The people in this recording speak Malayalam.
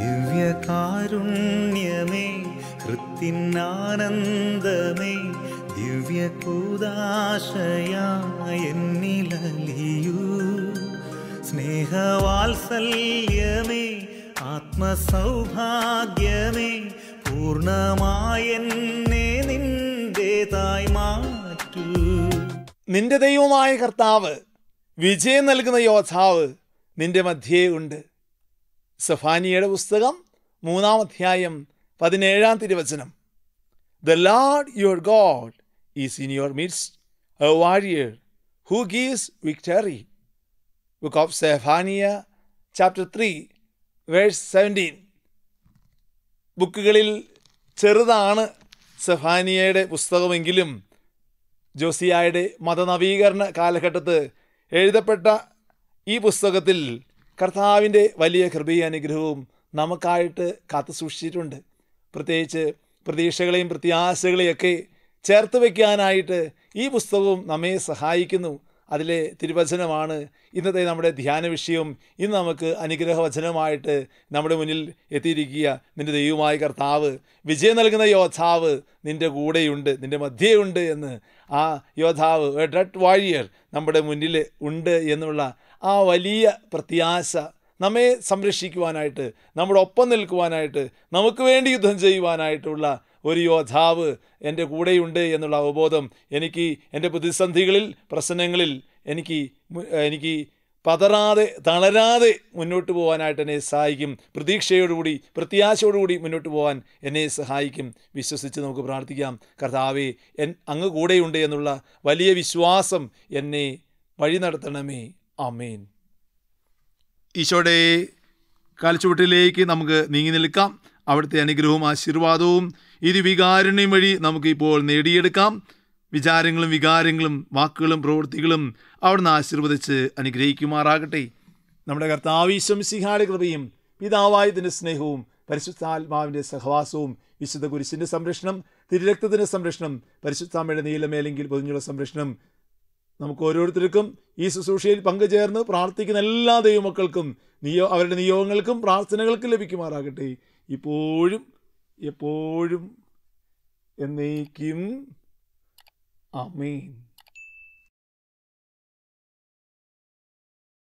ദിവ്യകാരുണ്യമേ കൃത്തിനാനന്ദമേ ദിവ്യകൂദാശയാന്നിലലിയൂ സ്നേഹവാത്സല്യമേ ആത്മസൗഭാഗ്യമേ പൂർണ്ണമായെന്നെ നിന്റേതായി മാറ്റൂ നിന്റെ ദൈവമായ കർത്താവ് വിജയം നൽകുന്ന യോദ്ധാവ് നിന്റെ മധ്യേ ഉണ്ട് സഫാനിയുടെ പുസ്തകം മൂന്നാം അധ്യായം പതിനേഴാം തിരുവചനം the Lord your God is in your midst a warrior who gives victory book of Zephaniah chapter three verse seventeen ബുക്കുകളിൽ ചെറുതാണ് സെഫാനിയയുടെ പുസ്തകമെങ്കിലും ജോസിയായുടെ മതനവീകരണ കാലഘട്ടത്ത് എഴുതപ്പെട്ട ഈ പുസ്തകത്തിൽ കർത്താവിൻ്റെ വലിയ കൃപയും അനുഗ്രഹവും നമുക്കായിട്ട് കാത്തു സൂക്ഷിച്ചിട്ടുണ്ട് പ്രത്യേകിച്ച് പ്രതീക്ഷകളെയും പ്രത്യാശകളെയൊക്കെ ചേർത്ത് വയ്ക്കാനായിട്ട് ഈ പുസ്തകവും നമ്മെ സഹായിക്കുന്നു അതിലെ തിരുവചനമാണ് ഇന്നത്തെ നമ്മുടെ ധ്യാന വിഷയം ഇന്ന് നമുക്ക് അനുഗ്രഹവചനമായിട്ട് നമ്മുടെ മുന്നിൽ എത്തിയിരിക്കുക നിന്റെ ദൈവമായ കർത്താവ് വിജയം നൽകുന്ന യോദ്ധാവ് നിന്റെ കൂടെയുണ്ട് നിന്റെ മധ്യയുണ്ട് എന്ന് ആ യോദ്ധാവ് ഡട്ട് വാഴിയർ നമ്മുടെ മുന്നിൽ ഉണ്ട് എന്നുള്ള ആ വലിയ പ്രത്യാശ നമ്മെ സംരക്ഷിക്കുവാനായിട്ട് നമ്മുടെ ഒപ്പം നിൽക്കുവാനായിട്ട് നമുക്ക് വേണ്ടി യുദ്ധം ചെയ്യുവാനായിട്ടുള്ള ഒരു യോദ്ധാവ് എൻ്റെ കൂടെയുണ്ട് എന്നുള്ള അവബോധം എനിക്ക് എൻ്റെ പ്രതിസന്ധികളിൽ പ്രശ്നങ്ങളിൽ എനിക്ക് മു- എനിക്ക് പതറാതെ തളരാതെ മുന്നോട്ട് പോകാനായിട്ട് എന്നെ സഹായിക്കും പ്രതീക്ഷയോടുകൂടി പ്രത്യാശയോടുകൂടി മുന്നോട്ട് പോകാൻ എന്നെ സഹായിക്കും വിശ്വസിച്ച് നമുക്ക് പ്രാർത്ഥിക്കാം കർത്താവെ എൻ അങ്ങ് കൂടെയുണ്ട് എന്നുള്ള വലിയ വിശ്വാസം എന്നെ വഴി നടത്തണമേ ആമേൻ ഈശോയുടെ കാൽച്ചുവട്ടിലേക്ക് നമുക്ക് നീങ്ങി നിൽക്കാം അവിടുത്തെ അനുഗ്രഹവും ആശീർവാദവും ഇരുവികാരുണ്യം വഴി നമുക്കിപ്പോൾ നേടിയെടുക്കാം വിചാരങ്ങളും വികാരങ്ങളും വാക്കുകളും പ്രവൃത്തികളും അവിടുന്ന് ആശീർവദിച്ച് അനുഗ്രഹിക്കുമാറാകട്ടെ നമ്മുടെ കർത്താവീശ്വം സിഹായുടെ കൃപയും പിതാവായതിൻ്റെ സ്നേഹവും പരിശുദ്ധാത്മാവിൻ്റെ സഹവാസവും വിശുദ്ധ കുരിശിൻ്റെ സംരക്ഷണം തിരുരക്തത്തിൻ്റെ സംരക്ഷണം പരിശുദ്ധാമ്മയുടെ നീലമേലെങ്കിൽ പൊതിഞ്ഞുള്ള സംരക്ഷണം നമുക്ക് ഓരോരുത്തർക്കും ഈ ശുശ്രൂഷയിൽ പങ്കുചേർന്ന് പ്രാർത്ഥിക്കുന്ന എല്ലാ ദൈവമക്കൾക്കും നിയോ അവരുടെ നിയോഗങ്ങൾക്കും പ്രാർത്ഥനകൾക്കും ലഭിക്കുമാറാകട്ടെ ഇപ്പോഴും എപ്പോഴും എന്നേക്കും ആമേൻ